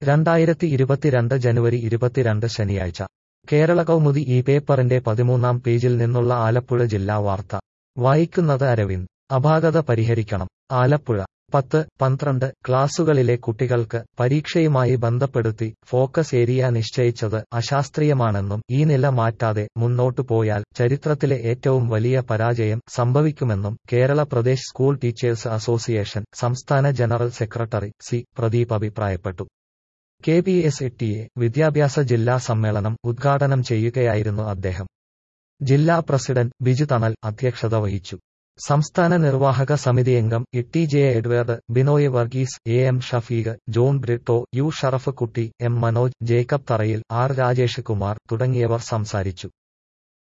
രണ്ടായിരത്തി ഇരുപത്തിരണ്ട് ജനുവരി ഇരുപത്തിരണ്ട് ശനിയാഴ്ച കേരള കൗമുദി ഈ പേപ്പറിന്റെ പതിമൂന്നാം പേജിൽ നിന്നുള്ള ആലപ്പുഴ ജില്ലാ വാർത്ത വായിക്കുന്നത് അരവിന്ദ് അപാകത പരിഹരിക്കണം ആലപ്പുഴ പത്ത് പന്ത്രണ്ട് ക്ലാസുകളിലെ കുട്ടികൾക്ക് പരീക്ഷയുമായി ബന്ധപ്പെടുത്തി ഫോക്കസ് ഏരിയ നിശ്ചയിച്ചത് അശാസ്ത്രീയമാണെന്നും ഈ നില മാറ്റാതെ മുന്നോട്ടു പോയാൽ ചരിത്രത്തിലെ ഏറ്റവും വലിയ പരാജയം സംഭവിക്കുമെന്നും Kerala Pradesh school teachers association സംസ്ഥാന ജനറൽ സെക്രട്ടറി സി പ്രദീപ് അഭിപ്രായപ്പെട്ടു K P S T A വിദ്യാഭ്യാസ ജില്ലാ സമ്മേളനം ഉദ്ഘാടനം ചെയ്യുകയായിരുന്നു അദ്ദേഹം ജില്ലാ പ്രസിഡന്റ് ബിജു തണൽ അധ്യക്ഷത വഹിച്ചു സംസ്ഥാന നിർവാഹക സമിതിയംഗം Itty J Edward Binoy Varghese A M Shafeeq John Britto U Sharaf Kutty M Manoj Jacob Tharayil R Rajesh Kumar തുടങ്ങിയവർ സംസാരിച്ചു